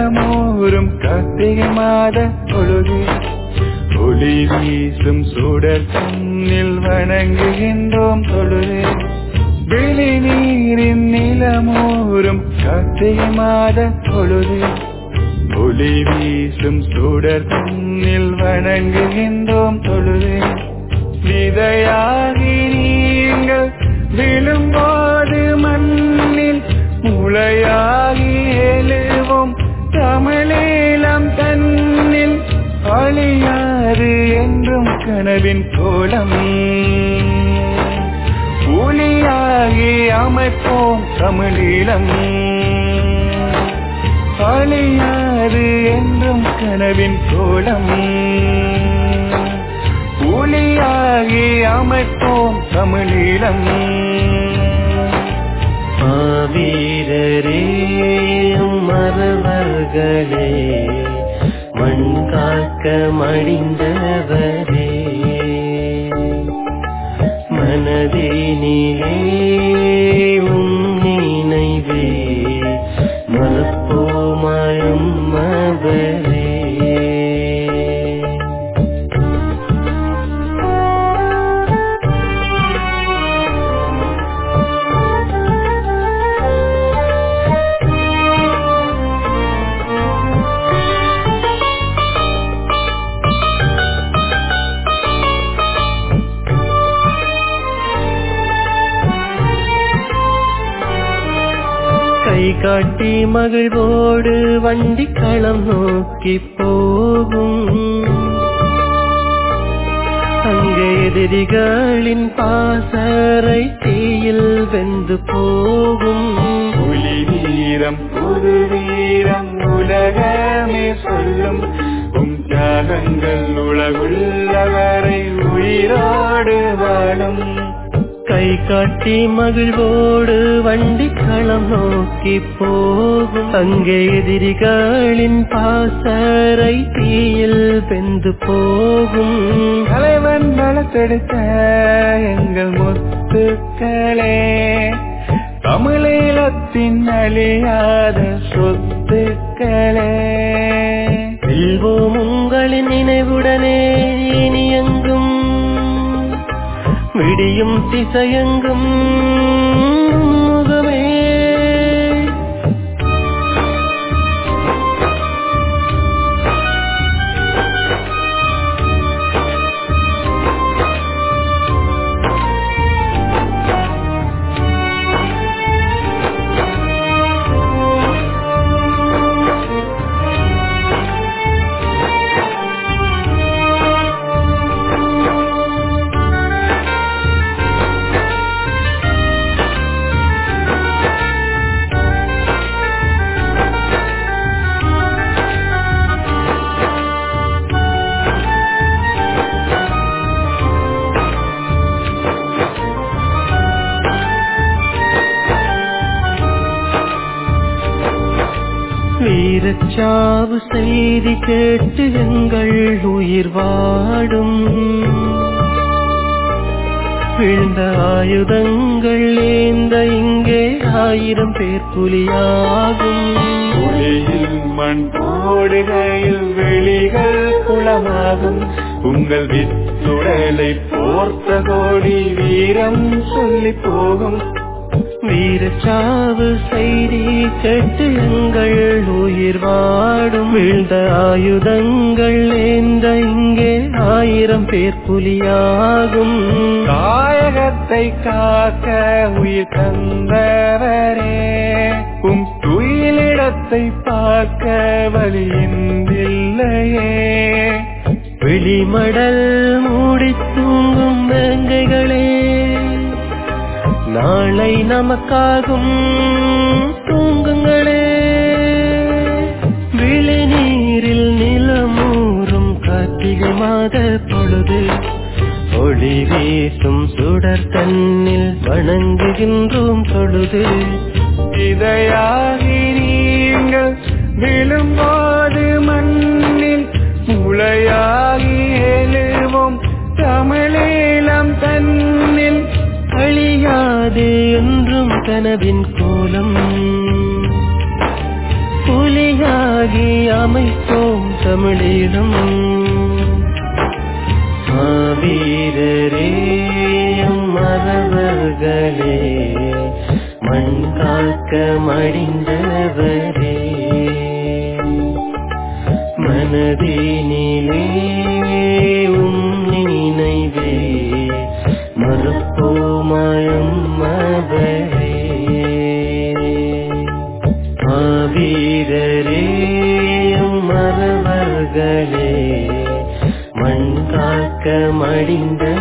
நிலமோறும் கார்த்திகை மாத பொழுது ஒளி வீசும் சுடர் தன்னில் வணங்குகின்றோம் தொழுது வெளி நீரின் நிலமோறும் கார்த்திகை மாத பொழுது ஒளி வீசும் சுடர் தன்னில் வணங்குகின்றோம் தொழுது விதையாகி நீங்கள் விழும்போது மண்ணில் முளையாகி எழுவோம் தமிழீழம் தன்னில் அழியாது என்றும் கனவின் கோலம் ஒளியாகி அமைப்போம் தமிழீழம் அழியாது என்றும் கனவின் கோலம் ஒளியாகி அமைப்போம் தமிழீழம் மாவீரரே மறவர்களே மண் காக்க மடிந்தவரே மனதினிலே உன் நினைவே மறப்போமாயும் அவரே கை காட்டி மகிழ்வோடு வண்டி களம் நோக்கி போகும் அங்கே எதிரிகளின் பாசறை தீயில் வெந்து போகும் புலி வீரம் புது வீரம் உலகமே சொல்லும் உம் தியாகங்கள் உலகுள்ளவரை உயிரோடு வாழும் கை காட்டி மகிழ்வோடு வண்டி களம் நோக்கி போகும் அங்கே எதிரிகளின் பாசறை தீயில் வெந்து போகும் தலைவன் வளர்த்தெடுத்த எங்கள் முத்துக்களே தமிழீழத்தின் அழியாத சொத்துக்களே செல்வோம் உங்களின் நினைவுடனே இனி எங்கும் விடியும் திசையெங்கும் முகமே வீரச்சாவு செய்தி கேட்டு எங்கள் உயிர் வாடும் விழுந்த ஆயுதங்கள் ஏந்த இங்கே ஆயிரம் பேர் புலியாகும் ஒளியில் மண் போடுகையில் வெளிகள் குளமாகும் உங்கள் வித்துடலை போர்த்த கோடி வீரம் சொல்லி போகும் வீரச்சாவு செய்தி கேட்டு எங்கள் உயிர் வாடும் வீழ்ந்த ஆயுதங்கள் ஏந்த இங்கே ஆயிரம் பேர் புலியாகும் தாயகத்தை காக்க உயிர் தந்தவரே உம் துயிலிடத்தை பார்க்க வழியின்றில்லையே வெளிமடல் மூடி தூங்கும் வேங்கைகளே நாளை நமக்காகும் தூங்குங்களே விழிநீரில் நிலமூறும் கார்த்திகை மாத பொழுது ஒளி வீசும் சுடர் தன்னில் வணங்குகின்றோம் தொழுது இதையாகி நீங்கள் விழும்போது மண்ணில் முளையாகி எழுவோம் தமிழீழம் தன்னில் அழியாது என்றும் கனவின் கோலம் புலியாகி அமைப்போம் தமிழீழம் மாவீரரே மறவர்களே மண் காக்க மடிந்தவரே மனதினிலே உம் நினைவே மறுப்போமயம் அவரே மாவீரரே மறவர்களே மண் காக்க மடிந்த